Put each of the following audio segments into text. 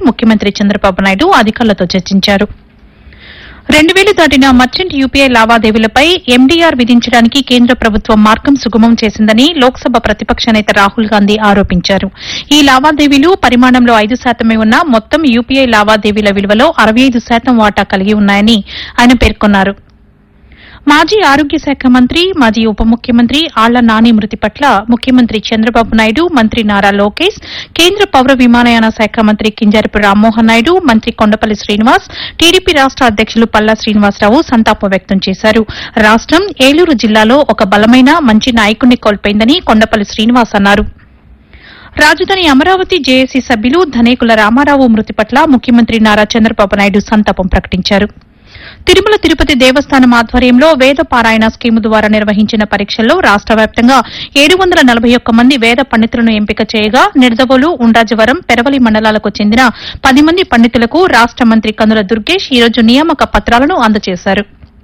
ముఖ్యమంత్రి చంద్రబాబు నాయుడు అధికారులతో చర్చించారు రెండు వేలు దాటిన మర్చెంట్ యూపీఐ లావాదేవీలపై ఎండీఆర్ విధించడానికి కేంద్ర ప్రభుత్వం మార్గం సుగమం చేసిందని లోక్సభ ప్రతిపక్ష నేత రాహుల్ గాంధీ ఆరోపించారు ఈ లావాదేవీలు పరిమాణంలో ఐదు శాతమే ఉన్న మొత్తం యూపీఐ లావాదేవీల విలువలో అరవై ఐదు శాతం వాటా కలిగి ఉన్నాయని ఆయన పేర్కొన్నారు మాజీ ఆరోగ్య శాఖ మంత్రి మాజీ ఉప ముఖ్యమంత్రి ఆళ్ల నాని మృతి పట్ల ముఖ్యమంత్రి చంద్రబాబు నాయుడు మంత్రి నారా లోకేష్ కేంద్ర పౌర విమానయాన శాఖ మంత్రి కింజరపు రామ్మోహన్ నాయుడు మంత్రి కొండపల్లి శ్రీనివాస్ టీడీపీ రాష్ట అధ్యకులు పల్లా శ్రీనివాసరావు సంతాపం వ్యక్తం చేశారు రాష్టం ఏలూరు జిల్లాలో ఒక బలమైన మంచి నాయకుడిని కోల్పోయిందని కొండపల్లి శ్రీనివాస్ అన్నారు రాజధాని అమరావతి జేఏసీ సభ్యులు ధనేకుల రామారావు మృతి పట్ల ముఖ్యమంత్రి నారా చంద్రబాబు నాయుడు సంతాపం ప్రకటించారు తిరుమల తిరుపతి దేవస్థానం ఆధ్వర్యంలో వేద పారాయణ స్కీము ద్వారా నిర్వహించిన పరీక్షల్లో రాష్ట వ్యాప్తంగా ఏడు వందల నలభై ఒక్క మంది వేద పండితులను ఎంపిక చేయగా నిడదవోలు ఉండాజవరం పెరవలి మండలాలకు చెందిన పది మంది పండితులకు రాష్ట మంత్రి కందుల దుర్గేష్ ఈరోజు నియామక పత్రాలను అందజేశారు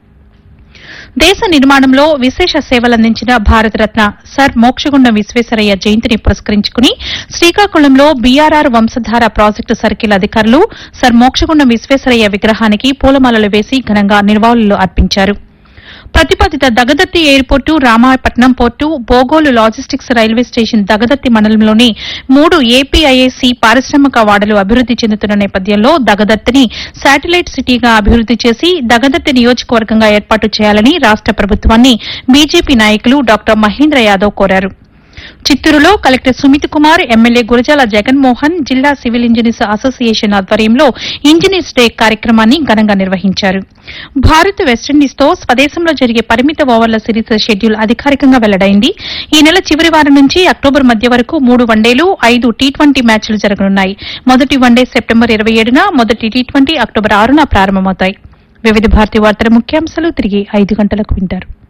దేశ నిర్మాణంలో విశేష సేవలందించిన భారతరత్న సర్ మోక్షగుండం విశ్వేశ్వరయ్య జయంతిని పురస్కరించుకుని శ్రీకాకుళంలో బీఆర్ఆర్ వంశధార ప్రాజెక్టు సర్కిల్ అధికారులు సర్ మోక్షగుండం విశ్వేశ్వరయ్య విగ్రహానికి పూలమాలలు వేసి ఘనంగా నివాళులు అర్పించారు ప్రతిపాదిత Dagadarthi airport Ramayapatnam port Bogolu logistics railway station Dagadarthi మండలంలోని మూడు ఏపీఐఏసీ పారిశ్రామిక వాడలు అభివృద్ది చెందుతున్న నేపథ్యంలో దగదత్తిని శాటిలైట్ సిటీగా అభివృద్ది చేసి దగదత్తి నియోజకవర్గంగా ఏర్పాటు చేయాలని రాష్ట ప్రభుత్వాన్ని బీజేపీ నాయకులు డాక్టర్ మహేంద్ర యాదవ్ కోరారు చిత్తూరులో కలెక్టర్ సుమిత్ కుమార్ ఎమ్మెల్యే గురజాల జగన్మోహన్ జిల్లా సివిల్ ఇంజనీర్స్ అసోసియేషన్ ఆధ్వర్యంలో ఇంజనీర్స్ డే కార్యక్రమాన్ని ఘనంగా నిర్వహించారు భారత్ వెస్టిండీస్తో స్వదేశంలో జరిగే పరిమిత ఓవర్ల సిరీస్ షెడ్యూల్ అధికారికంగా వెల్లడైంది ఈ నెల చివరి వారం నుంచి అక్టోబర్ మధ్య వరకు మూడు వన్డేలు ఐదు టీ ట్వంటీ మ్యాచ్లు జరగనున్నాయి మొదటి వన్డే సెప్టెంబర్ ఇరవై ఏడున మొదటి టీ ట్వంటీ అక్టోబర్ ఆరున ప్రారంభమవుతాయి వివిధ భారతీయ వార్తల ముఖ్యాంశాలు తిరిగి ఐదు గంటలకు వింటారు